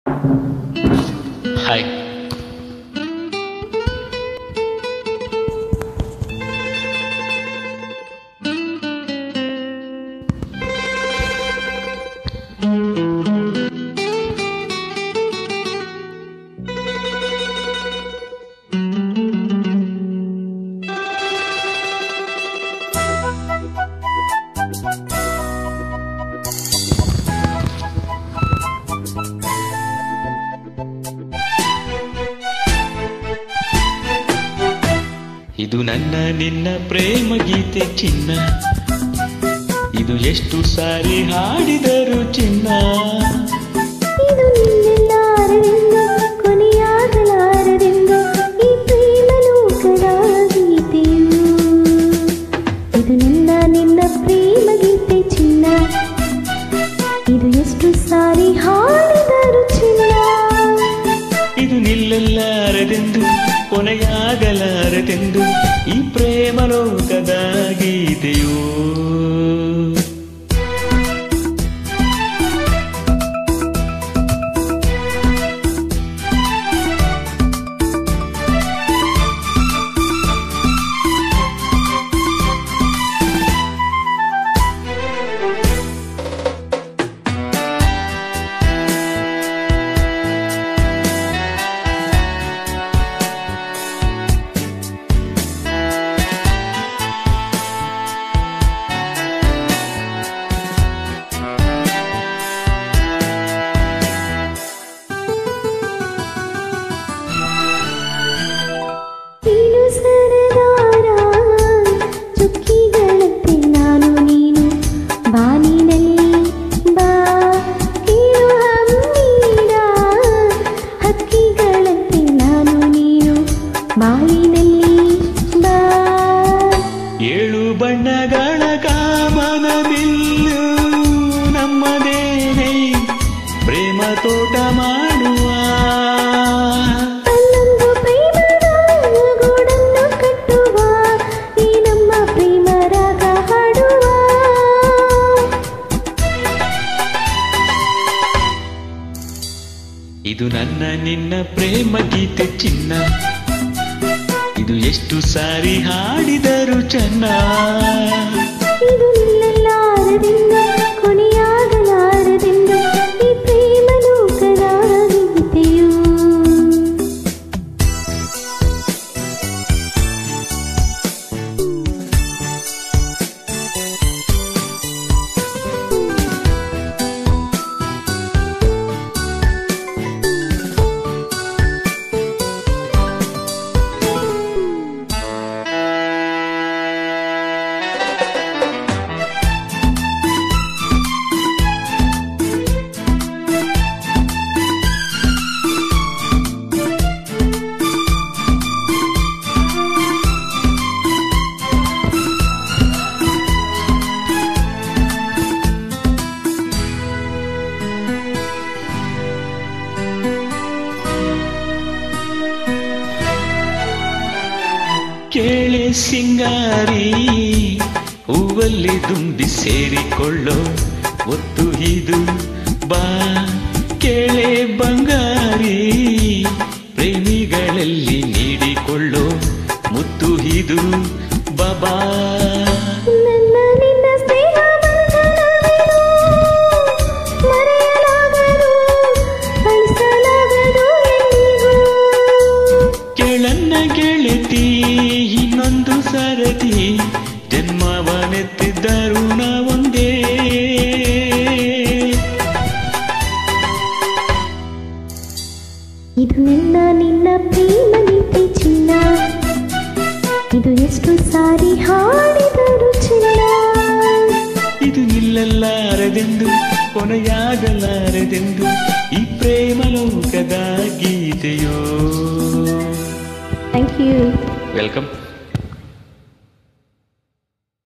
hi ಇದು ನನ್ನ ನಿನ್ನ ಪ್ರೇಮ ಗೀತೆ ಚಿನ್ನ ಇದು ಎಷ್ಟು ಸಾರಿ ಹಾಡಿದರು ಚಿನ್ನ ಇದು ನಿಲ್ಲಲಾರದೆಂದು ಕೊನೆಯಾಗಲಾರದೆಂದು ಈ ಪ್ರೇಮ ಲೋಕದ ಗೀತೆಯು ಇದು ನನ್ನ ನಿನ್ನ ಪ್ರೇಮ ಗೀತೆ ಚಿನ್ನ ಇದು ಎಷ್ಟು ಸಾರಿ ಹಾಡಿದರು ಚಿನ್ನ ಇದು ನಿಲ್ಲಲಾರದೆಂದು ಕೊನೆಯಾಗಲಾರದೆಂದು ಈ ಪ್ರೇಮ ಲೋಕದ ಗೀತೆಯೋ ನೀನು ಸರದಾರ ಚುಕ್ಕಿಗಳಂತೆ ನಾನು ನೀನು ಬಾನಿನಲ್ಲಿ ಬಾ ಕೀಳು ಹಮ್ಮಿರ ಹಕ್ಕಿಗಳಂತೆ ನಾನು ನೀನು ಬಾಳಿನಲ್ಲಿ ಬಾ ಏಳು ಬಣ್ಣಗಳ ಕಾಮನ ಬಿಲ್ಲು ನಮ್ಮದೇನೆ ಪ್ರೇಮ ತೋಟ ಮಾಡುವ ಅಲ್ಲೊಂದು ಪ್ರೇಮದ ಗೂಡನ್ನು ಕಟ್ಟುವ ಈ ನಮ್ಮ ಪ್ರೇಮ ರಾಗ ಹಾಡುವ ಇದು ನನ್ನ ನಿನ್ನ ಪ್ರೇಮ ಗೀತೆ ಚಿನ್ನ ಇದು ಎಷ್ಟು ಸಾರಿ ಹಾಡಿದರು ಚೆನ್ನ ಇದು ನಿಲ್ಲಲಾರದೆಂದು ಕೊನೆಯಾಗಲಾರದೆಂದು ಈ ಪ್ರೇಮ ಲೋಕದ ಗೀತೆಯು ಕೇಳೆ ಸಿಂಗಾರಿ ಹೂವಲ್ಲಿ ದುಂಬಿ ಸೇರಿಕೊಳ್ಳೋ ಒತ್ತು ಇದು ಬಾ ಕೇಳೆ ಬಂಗಾರಿ ಪ್ರೇಮಿಗಳಲ್ಲಿ ನೀಡಿಕೊಳ್ಳೋ ಮುತ್ತು ಇದು ಬಾಬಾ ನನ್ನ ನಿನ್ನ ಸ್ನೇಹ ಬಂಧನವೇನು ಮರೆಯಲಾಗದು ಅಳಿಸಲಾಗದು ಎಂದಿಗೂ ಕೇಳನ್ನ ಗೆಳತಿ ಇನ್ನೊಂದು ಸರತಿ ಜನ್ಮವನೆತ್ತಿದ್ದರು ನಾವೊಂದೇ ಇದು ನನ್ನ ನಿನ್ನ ಪ್ರೇಮ ನೀತಿ ಚಿನ್ನ ಇದು ಎಷ್ಟು ಸಾರಿ ಹಾಡಿದರು ಚಿನ್ನ ಇದು ನಿಲ್ಲಲಾರದೆಂದು ಕೊನೆಯಾಗಲಾರದೆಂದು ಈ ಪ್ರೇಮ ಲೋಕದ ಗೀತೆಯೋ ಥ್ಯಾಂಕ್ ಯು ವೆಲ್ಕಮ್